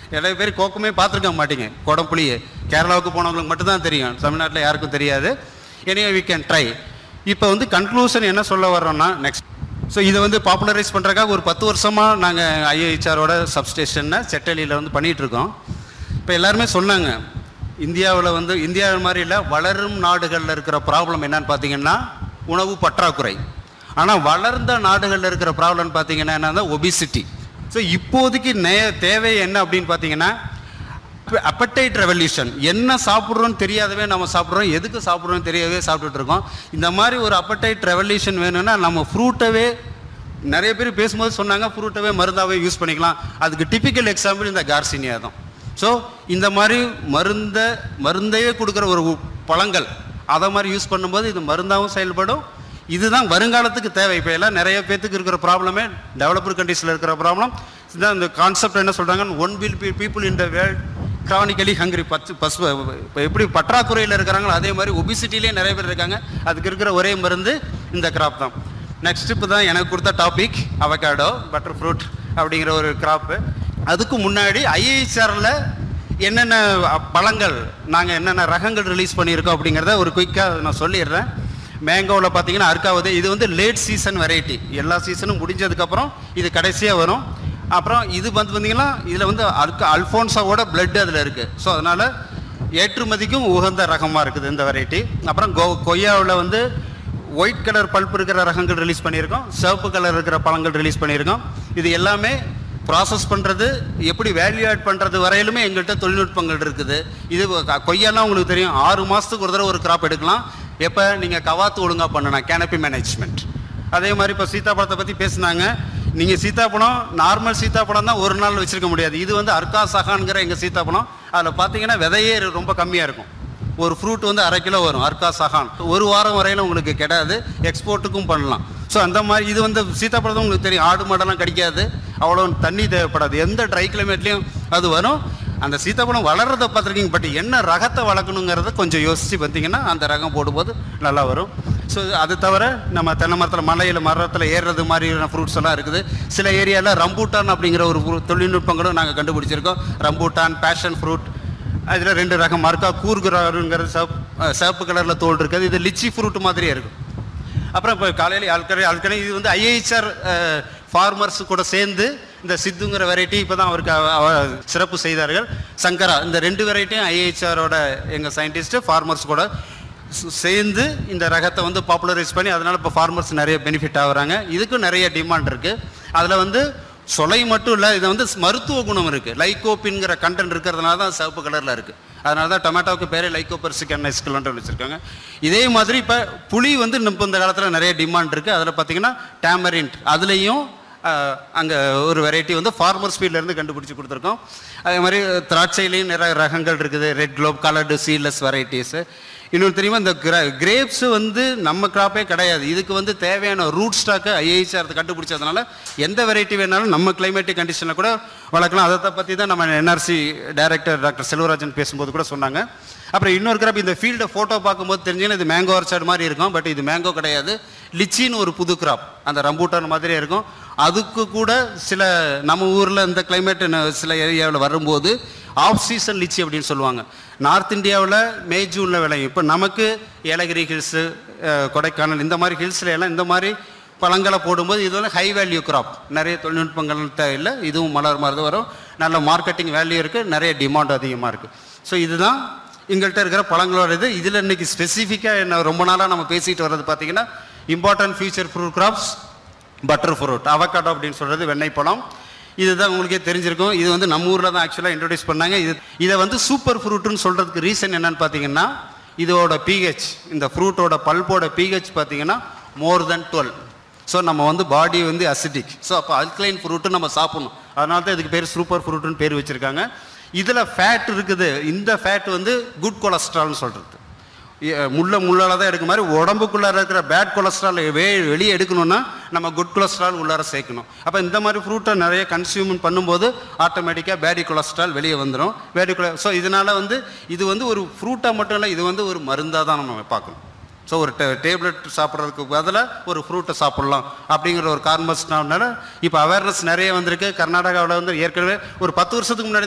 நிறைய பேர் கோக்குமே பார்த்துருக்க மாட்டீங்க குடம்புளியே கேரளாவுக்கு போனவங்களுக்கு மட்டும்தான் தெரியும் தமிழ்நாட்டில் யாருக்கும் தெரியாது எனிவே வி கேன் ட்ரை இப்போ வந்து கன்க்ளூஷன் என்ன சொல்ல வர்றோம்னா நெக்ஸ்ட் ஸோ இதை வந்து பாப்புலரைஸ் பண்ணுறதுக்காக ஒரு பத்து வருஷமாக நாங்கள் ஐஏஹெச்ஆரோட சப்ஸ்டேஷனை செட்டலியில் வந்து பண்ணிகிட்டு இருக்கோம் இப்போ எல்லாருமே சொன்னாங்க இந்தியாவில் வந்து இந்தியா மாதிரி இல்லை வளரும் நாடுகளில் இருக்கிற ப்ராப்ளம் என்னன்னு பார்த்தீங்கன்னா உணவு பற்றாக்குறை ஆனால் வளர்ந்த நாடுகளில் இருக்கிற ப்ராப்ளம்னு பார்த்தீங்கன்னா என்னன்னா ஒபிசிட்டி ஸோ இப்போதைக்கு நே தேவை என்ன அப்படின்னு பார்த்தீங்கன்னா அப்படைட் ரெவல்யூஷன் என்ன சாப்பிட்றோன்னு தெரியாதவே நம்ம சாப்பிட்றோம் எதுக்கு சாப்பிட்றோன்னு தெரியாதவே சாப்பிட்டுட்டு இருக்கோம் இந்த மாதிரி ஒரு அப்படைட் ரெவல்யூஷன் வேணும்னா நம்ம ஃப்ரூட்டவே நிறைய பேர் பேசும்போது சொன்னாங்க ஃப்ரூட்டவே மருந்தாவே யூஸ் பண்ணிக்கலாம் அதுக்கு டிப்பிக்கல் எக்ஸாம்பிள் இந்த கார்சினியா தான் ஸோ இந்த மாதிரி மருந்த மருந்தையே கொடுக்குற ஒரு உ- பழங்கள் அதை மாதிரி யூஸ் பண்ணும்போது இது மருந்தாகவும் செயல்படும் இதுதான் வருங்காலத்துக்கு தேவை இப்போ எல்லாம் நிறைய பேத்துக்கு இருக்கிற ப்ராப்ளமே டெவலப்பர் கண்ட்ரீஸில் இருக்கிற ப்ராப்ளம் இதுதான் இந்த கான்செப்ட் என்ன சொல்கிறாங்க ஒன் வில் பி people in the world chronically hungry பச்சு பசு இப்போ எப்படி பற்றாக்குறையில் இருக்கிறாங்களோ அதே மாதிரி ஒபிசிட்டிலே நிறைய பேர் இருக்காங்க அதுக்கு இருக்கிற ஒரே மருந்து இந்த கிராப் தான் நெக்ஸ்ட் இப்போ தான் எனக்கு கொடுத்த டாபிக் அவகாடோ பட்டர் ஃப்ரூட் அப்படிங்கிற ஒரு கிராப்பு அதுக்கு முன்னாடி ஐஏஹெச்ஆரில் என்னென்ன அ- பழங்கள் நாங்கள் என்னென்ன ரகங்கள் ரிலீஸ் பண்ணியிருக்கோம் அப்படிங்கிறத ஒரு குயிக்காக நான் சொல்லிடுறேன் மேங்கோவில் பார்த்தீங்கன்னா அர்க்காவது இது வந்து லேட் சீசன் வெரைட்டி எல்லா சீசனும் முடிஞ்சதுக்கப்புறம் இது கடைசியாக வரும் அப்புறம் இது வந்து பார்த்தீங்கன்னா இதில் வந்து அல்க அல்ஃபோன்ஸாவோட பிளட் அதில் இருக்குது ஸோ அதனால் ஏற்றுமதிக்கும் உகந்த ரகமாக இருக்குது இந்த வெரைட்டி அப்புறம் கோ கொய்யாவில் வந்து ஒயிட் கலர் பல்ப் இருக்கிற ரகங்கள் ரிலீஸ் பண்ணியிருக்கோம் சிவப்பு கலர் இருக்கிற பழங்கள் ரிலீஸ் பண்ணியிருக்கோம் இது எல்லாமே ப்ராசஸ் பண்ணுறது எப்படி வேல்யூ ஆட் பண்ணுறது வரையிலுமே எங்கள்கிட்ட தொழில்நுட்பங்கள் இருக்குது இது க- கொய்யாலாம் உங்களுக்கு தெரியும் ஆறு மாதத்துக்கு ஒரு தடவை ஒரு கிராப் எடுக்கலாம் எப்போ நீங்கள் கவாத்து ஒழுங்காக பண்ணணும் கேனப்பி மேனேஜ்மெண்ட் அதே மாதிரி இப்போ சீத்தாப்பழத்தை பற்றி பேசுனாங்க நீங்கள் சீத்தாப்பழம் நார்மல் சீத்தாப்பழம் தான் ஒரு நாள் வச்சிருக்க முடியாது இது வந்து அர்க்கா சகான்கிற எங்கள் சீத்தாப்பழம் அதில் பார்த்தீங்கன்னா விதையே ரொம்ப கம்மியாக இருக்கும் ஒரு ஃப்ரூட் வந்து அரை கிலோ வரும் அர்க்கா சகான் ஒரு வாரம் வரையிலும் உங்களுக்கு கிடையாது எக்ஸ்போர்ட்டுக்கும் பண்ணலாம் ஸோ அந்த மாதிரி இது வந்து சீத்தாப்பழம் உங்களுக்கு தெரியும் ஆடு மாடெல்லாம் கிடைக்காது அவ்வளோ தண்ணி தேவைப்படாது எந்த ட்ரை கிளைமேட்லேயும் அது வரும் அந்த சீத்தாப்பழம் வளர்றத பார்த்துருக்கீங்க பட் என்ன ரகத்தை வளர்க்கணுங்கிறத கொஞ்சம் யோசித்து பார்த்தீங்கன்னா அந்த ரகம் போடும்போது நல்லா வரும் ஸோ அது தவிர நம்ம தென்னை மரத்தில் மலையில் மரத்தில் ஏறுறது மாதிரியான ஃப்ரூட்ஸ் எல்லாம் இருக்குது சில ஏரியாவில் ரம்பூட்டான் அப்படிங்கிற ஒரு fruit தொழில்நுட்பங்களும் நாங்கள் கண்டுபிடிச்சிருக்கோம் ரம்பூட்டான் பேஷன் ஃப்ரூட் அதில் ரெண்டு ரகம் மறுக்கா கூர்குறாருங்கிறது சிவப்பு அஹ் சிவப்பு கலரில் தோல் இருக்குது இது லிச்சி ஃப்ரூட் மாதிரியே இருக்கும் அப்புறம் இப்போ காலையில் ஆல்கடை ஆல்கடை இது வந்து ஐஏஹெச்ஆர் ஃபார்மர்ஸ் கூட சேர்ந்து இந்த சித்துங்கிற வெரைட்டி இப்போ தான் அவருக்கு அவ- அவ- சிறப்பு செய்தார்கள் சங்கரா இந்த ரெண்டு வெரைட்டியும் ஐஏஹெச்ஆரோட எங்கள் சயின்டிஸ்ட்டு ஃபார்மர்ஸ் கூட சு- சேர்ந்து இந்த ரகத்தை வந்து பாப்புலரைஸ் பண்ணி அதனால் இப்போ ஃபார்மர்ஸ் நிறைய பெனிஃபிட் ஆகுறாங்க இதுக்கும் நிறைய டிமாண்ட் இருக்குது அதில் வந்து சொலை மட்டும் இல்லை இது வந்து மருத்துவ குணம் இருக்குது லைகோப்பின்கிற கண்டென்ட் இருக்கிறதுனால தான் சிவப்பு கலரில் இருக்குது அதனால தான் டொமேட்டோவுக்கு பேரே லைகோபர்சிகன் நைஸ்கிலன்ட்டு வச்சுருக்காங்க இதே மாதிரி இப்போ புளி வந்து இப்போ இந்த காலத்தில் நிறைய டிமாண்ட் இருக்குது அதில் பார்த்தீங்கன்னா டேமரிண்ட் அதுலேயும் அங்கே ஒரு வெரைட்டி வந்து ஃபார்மர் ஸ்பீட்லேருந்து கண்டுபிடிச்சி கொடுத்துருக்கோம் அதே மாதிரி திராட்சையிலையும் நிறைய ரகங்கள் இருக்குது red globe coloured seedless varieties இன்னொன்று தெரியுமா இந்த கிரா கிரேப்ஸ் வந்து நம்ம கிராப்பே கிடையாது இதுக்கு வந்து தேவையான ரூட் ஸ்டாக்கு ஐஏஹெச்ஆர் கண்டுபிடிச்சதுனால எந்த வெரைட்டி வேணாலும் நம்ம கிளைமேட்டிக் கண்டிஷனில் கூட வளர்க்கலாம் அதை பற்றி தான் நம்ம என்ஆர்சி டைரக்டர் டாக்டர் செல்வராஜன் பேசும்போது கூட சொன்னாங்க அப்புறம் இன்னொரு கிராப் இந்த ஃபீல்டை ஃபோட்டோ பார்க்கும்போது தெரிஞ்சுன்னா இது மேங்கோ ஆர்ச்சார்ட் மாதிரி இருக்கும் பட் இது மேங்கோ கிடையாது லிச்சின்னு ஒரு புது கிராப் அந்த ரம்பூட்டான் மாதிரியே இருக்கும் அதுக்கு கூட சில நம்ம ஊரில் இந்த கிளைமேட் சில ஏரியாவில் வரும்போது ஆஃப் சீசன் லிச்சி அப்படின்னு சொல்லுவாங்க நார்த் இந்தியாவில் மே ஜூனில் விளையும் இப்போ நமக்கு ஏலகிரி ஹில்ஸு கொடைக்கானல் இந்த மாதிரி ஹில்ஸ்ல எல்லாம் இந்த மாதிரி பழங்களை போடும்போது இது வந்து ஹை வேல்யூ கிராப் நிறைய தொழில்நுட்பங்கள் தேவையில்லை இதுவும் மலர் மாதிரி வரும் நல்ல மார்க்கெட்டிங் வேல்யூ இருக்குது நிறைய டிமாண்ட் அதிகமாக இருக்குது ஸோ இதுதான் எங்கள்கிட்ட இருக்கிற பழங்களோட இது இதில் இன்னைக்கு ஸ்பெசிஃபிக்காக என்ன ரொம்ப நாளாக நம்ம பேசிட்டு வர்றது பார்த்தீங்கன்னா important future fruit crops butter fruit avocado அப்படின்னு சொல்கிறது வெண்ணெய் பழம் இதுதான் உங்களுக்கே தெரிஞ்சிருக்கும் இது வந்து நம்ம ஊரில் தான் ஆக்சுவலாக இன்ட்ரடியூஸ் பண்ணாங்க இது இதை வந்து சூப்பர் ஃப்ரூட்டுன்னு சொல்கிறதுக்கு ரீசன் என்னன்னு பார்த்தீங்கன்னா இதோட பிஹெச் இந்த ஃப்ரூட்டோட பல்போட பிஹெச் பார்த்தீங்கன்னா மோர் தென் டுவெல் ஸோ நம்ம வந்து பாடி வந்து அசிடிக் ஸோ அப்போ அல்கலைன் ஃப்ரூட்டு நம்ம சாப்பிடணும் அதனால தான் இதுக்கு பேர் சூப்பர் ஃப்ரூட்டுன்னு பேர் வச்சுருக்காங்க இதில் ஃபேட் இருக்குது இந்த ஃபேட் வந்து குட் கொலஸ்ட்ரால்னு சொல்கிறது முள்ள முள்ளால தான் எடுக்க மாதிரி உடம்புக்குள்ளார இருக்கிற பேட் கொலஸ்ட்ரால் வே வெளியே எடுக்கணும்னா நம்ம குட் கொலஸ்ட்ரால் உள்ளார சேர்க்கணும் அப்போ இந்த மாதிரி ஃப்ரூட்டை நிறைய கன்சியூம் பண்ணும்போது ஆட்டோமேட்டிக்காக பேடி கொலஸ்ட்ரால் வெளியே வந்துடும் பேடி கொல ஸோ இதனால் வந்து இது வந்து ஒரு ஃப்ரூட்டாக மட்டும் இல்லை இது வந்து ஒரு மருந்தாக தான் நம்ம பார்க்கணும் ஸோ ஒரு டே டேப்லெட் சாப்பிட்றதுக்கு பதிலாக ஒரு ஃப்ரூட்டை சாப்பிட்லாம் அப்படிங்கிற ஒரு கார்மஸ்னால இப்போ அவேர்னஸ் நிறைய வந்திருக்கு கர்நாடகாவில் வந்து ஏற்கனவே ஒரு பத்து வருஷத்துக்கு முன்னாடி